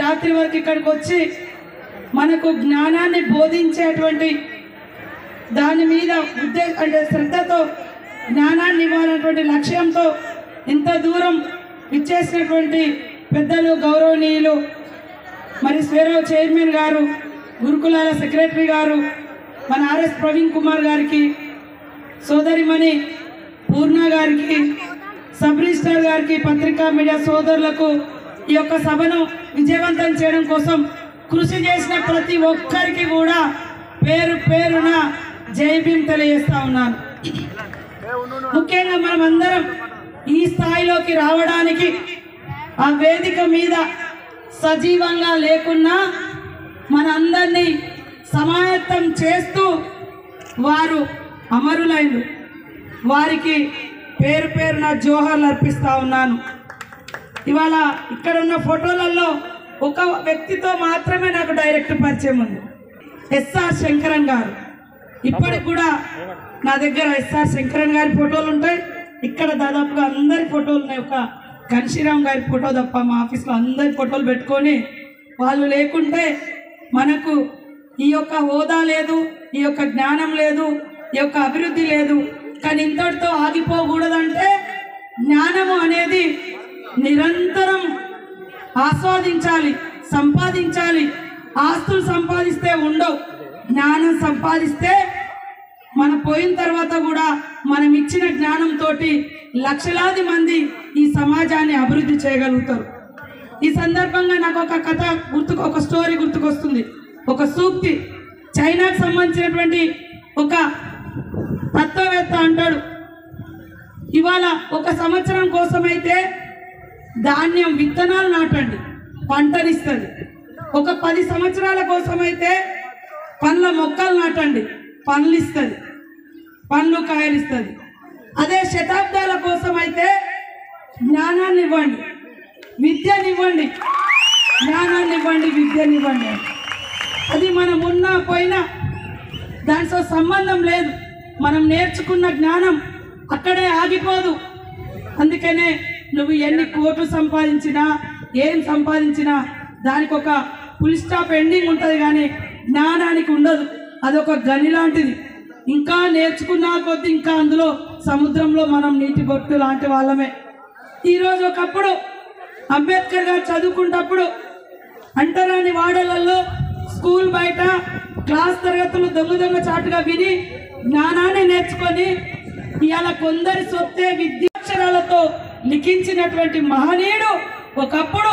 రాత్రి వరకు ఇక్కడికి వచ్చి మనకు జ్ఞానాన్ని బోధించేటువంటి దాని మీద ఉద్దే అంటే శ్రద్ధతో జ్ఞానాన్ని ఇవ్వాలన్నటువంటి లక్ష్యంతో ఇంత దూరం ఇచ్చేసినటువంటి పెద్దలు గౌరవనీయులు మరి స్వేరో చైర్మన్ గారు గురుకులాల సెక్రటరీ గారు మన ఆర్ఎస్ ప్రవీణ్ కుమార్ గారికి సోదరిమణి పూర్ణ గారికి సబ్ రిజిస్ట్రార్ గారికి పత్రికా మీడియా సోదరులకు ఈ యొక్క సభను విజయవంతం చేయడం కోసం కృషి చేసిన ప్రతి ఒక్కరికి కూడా పేరు పేరున జై భీమ్ తెలియజేస్తా ఉన్నాను ముఖ్యంగా మనం అందరం ఈ స్థాయిలోకి రావడానికి ఆ వేదిక మీద సజీవంగా లేకున్నా మనందరినీ సమాయత్తం చేస్తూ వారు అమరులైన వారికి పేరు పేరున జోహార్లు అర్పిస్తా ఉన్నాను ఇవాళ ఇక్కడ ఉన్న ఫోటోలలో ఒక వ్యక్తితో మాత్రమే నాకు డైరెక్ట్ పరిచయం ఉంది ఎస్ఆర్ శంకరన్ గారు ఇప్పటికి కూడా నా దగ్గర ఎస్ఆర్ శంకరన్ గారి ఫోటోలు ఉంటాయి ఇక్కడ దాదాపుగా అందరి ఫోటోలు ఉన్నాయి ఒక ఘనశ్రీరామ్ గారి ఫోటో తప్ప మా ఆఫీస్లో అందరి ఫోటోలు పెట్టుకొని వాళ్ళు లేకుంటే మనకు ఈ యొక్క హోదా లేదు ఈ యొక్క జ్ఞానం లేదు ఈ యొక్క అభివృద్ధి లేదు కానీ ఇంతటితో ఆగిపోకూడదంటే జ్ఞానము అనేది నిరంతరం ఆస్వాదించాలి సంపాదించాలి ఆస్తులు సంపాదిస్తే ఉండవు జ్ఞానం సంపాదిస్తే మన పోయిన తర్వాత కూడా మనం ఇచ్చిన జ్ఞానంతో లక్షలాది మంది ఈ సమాజాన్ని అభివృద్ధి చేయగలుగుతారు ఈ సందర్భంగా నాకు ఒక కథ గుర్తుకు ఒక స్టోరీ గుర్తుకొస్తుంది ఒక సూక్తి చైనాకు సంబంధించినటువంటి ఒక తత్వవేత్త అంటాడు ఇవాళ ఒక సంవత్సరం కోసమైతే ధాన్యం విత్తనాలు నాటండి పంటనిస్తుంది ఒక పది సంవత్సరాల కోసమైతే పండ్ల మొక్కలు నాటండి పండ్లు ఇస్తుంది పండ్లు కాయలు ఇస్తుంది అదే శతాబ్దాల కోసమైతే జ్ఞానాన్ని ఇవ్వండి విద్యనివ్వండి జ్ఞానాన్ని ఇవ్వండి విద్యనివ్వండి అది మనం ఉన్నా పోయినా దానితో సంబంధం లేదు మనం నేర్చుకున్న జ్ఞానం అక్కడే ఆగిపోదు అందుకనే నువ్వు ఎన్ని కోట్లు సంపాదించినా ఏం సంపాదించినా దానికి ఒక ఫుల్ స్టాప్ ఎండింగ్ ఉంటుంది కానీ జ్ఞానానికి ఉండదు అదొక గని లాంటిది ఇంకా నేర్చుకున్నా కొద్దీ ఇంకా అందులో సముద్రంలో మనం నీటి బొట్టు లాంటి వాళ్ళమే ఈరోజు ఒకప్పుడు అంబేద్కర్ గారు చదువుకుంటప్పుడు అంటరాని వాడలలో స్కూల్ బయట క్లాస్ తరగతులు దొంగ దొంగ చాటుగా విని జ్ఞానాన్ని నేర్చుకొని ఇవాళ కొందరి సొత్తే విద్యాక్షరాలతో లిఖించినటువంటి మహనీయుడు ఒకప్పుడు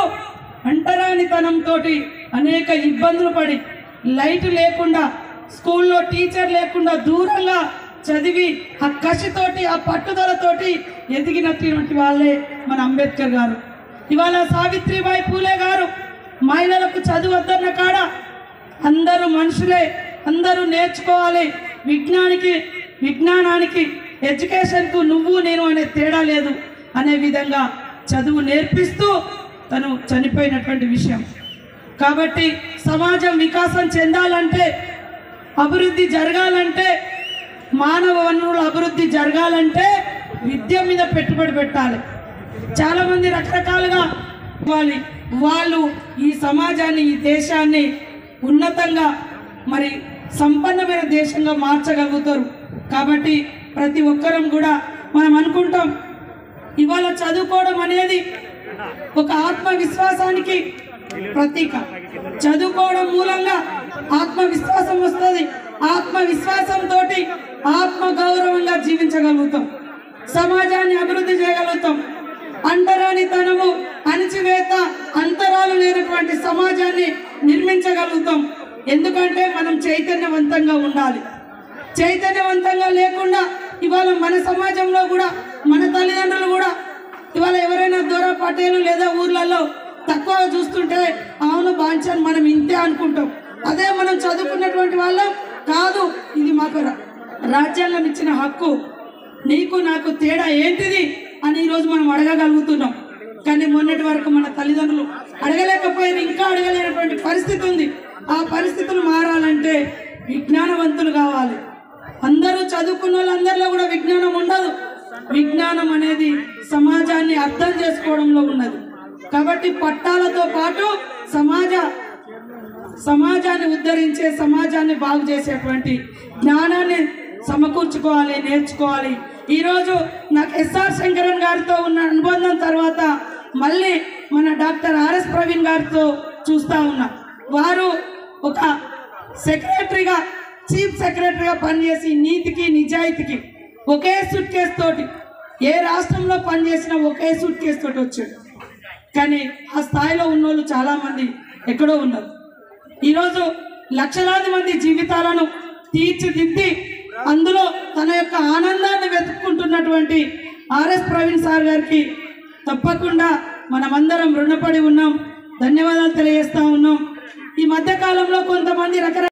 అంటరానితనంతో అనేక ఇబ్బందులు పడి లైట్ లేకుండా స్కూల్లో టీచర్ లేకుండా దూరంగా చదివి ఆ కసితోటి ఆ పట్టుదలతోటి ఎదిగినటువంటి వాళ్ళే మన అంబేద్కర్ గారు ఇవాళ సావిత్రిబాయి పూలే గారు మహిళలకు చదువు వద్దన్న కాడ అందరూ మనుషులే అందరూ నేర్చుకోవాలి విజ్ఞానికి విజ్ఞానానికి ఎడ్యుకేషన్కు నువ్వు నేను అనే తేడా లేదు అనే విధంగా చదువు నేర్పిస్తూ తను చనిపోయినటువంటి విషయం కాబట్టి సమాజం వికాసం చెందాలంటే అభివృద్ధి జరగాలంటే మానవ వనరుల అభివృద్ధి జరగాలంటే విద్య మీద పెట్టుబడి పెట్టాలి చాలామంది రకరకాలుగా ఇవ్వాలి వాళ్ళు ఈ సమాజాన్ని ఈ దేశాన్ని ఉన్నతంగా మరి సంపన్నమైన దేశంగా మార్చగలుగుతారు కాబట్టి ప్రతి ఒక్కరం కూడా మనం అనుకుంటాం ఇవాళ చదువుకోవడం అనేది ఒక ఆత్మవిశ్వాసానికి ప్రతీక చదువుకోవడం మూలంగా ఆత్మవిశ్వాసం వస్తుంది ఆత్మవిశ్వాసంతో ఆత్మ గౌరవంగా జీవించగలుగుతాం సమాజాన్ని అభివృద్ధి చేయగలుగుతాం అంటరానితనము అణిచివేత అంతరాలు లేనటువంటి సమాజాన్ని నిర్మించగలుగుతాం ఎందుకంటే మనం చైతన్యవంతంగా ఉండాలి చైతన్యవంతంగా లేకుండా ఇవాళ మన సమాజంలో కూడా మన తల్లిదండ్రులు కూడా ఇవాళ ఎవరైనా దూర పటేలు లేదా ఊర్లలో తక్కువ చూస్తుంటే అవును బాంచాను మనం ఇంతే అనుకుంటాం అదే మనం చదువుకున్నటువంటి వాళ్ళం కాదు ఇది మాకు రా- రాజ్యాంగం ఇచ్చిన హక్కు నీకు నాకు తేడా ఏంటిది అని ఈరోజు మనం అడగగలుగుతున్నాం కానీ మొన్నటి వరకు మన తల్లిదండ్రులు అడగలేకపోయారు ఇంకా అడగలేనటువంటి పరిస్థితి ఉంది ఆ పరిస్థితులు మారాలంటే విజ్ఞానవంతులు కావాలి అందరూ చదువుకున్న వాళ్ళందరిలో కూడా విజ్ఞానం ఉండదు విజ్ఞానం అనేది సమాజాన్ని అర్థం చేసుకోవడంలో ఉన్నది కాబట్టి పట్టాలతో పాటు సమాజ సమాజాన్ని ఉద్ధరించే సమాజాన్ని బాగు చేసేటువంటి జ్ఞానాన్ని సమకూర్చుకోవాలి నేర్చుకోవాలి ఈరోజు నాకు ఎస్ఆర్ శంకరన్ గారితో ఉన్న అనుబంధం తర్వాత మళ్ళీ మన డాక్టర్ ఆర్ఎస్ ప్రవీణ్ గారితో చూస్తూ ఉన్నా వారు ఒక సెక్రటరీగా చీఫ్ సెక్రటరీగా పనిచేసి నీతికి నిజాయితీకి ఒకే సూట్ కేసు తోటి ఏ రాష్ట్రంలో పనిచేసినా ఒకే సూట్ కేసు తోటి వచ్చాడు కానీ ఆ స్థాయిలో ఉన్నోళ్ళు చాలామంది ఎక్కడో ఉన్నారు ఈరోజు లక్షలాది మంది జీవితాలను తీర్చిదిద్ది అందులో తన యొక్క ఆనందాన్ని వెతుక్కుంటున్నటువంటి ఆర్ఎస్ ప్రవీణ్ సార్ గారికి తప్పకుండా మనమందరం రుణపడి ఉన్నాం ధన్యవాదాలు తెలియజేస్తా ఉన్నాం ఈ మధ్య కాలంలో కొంతమంది రకరకాల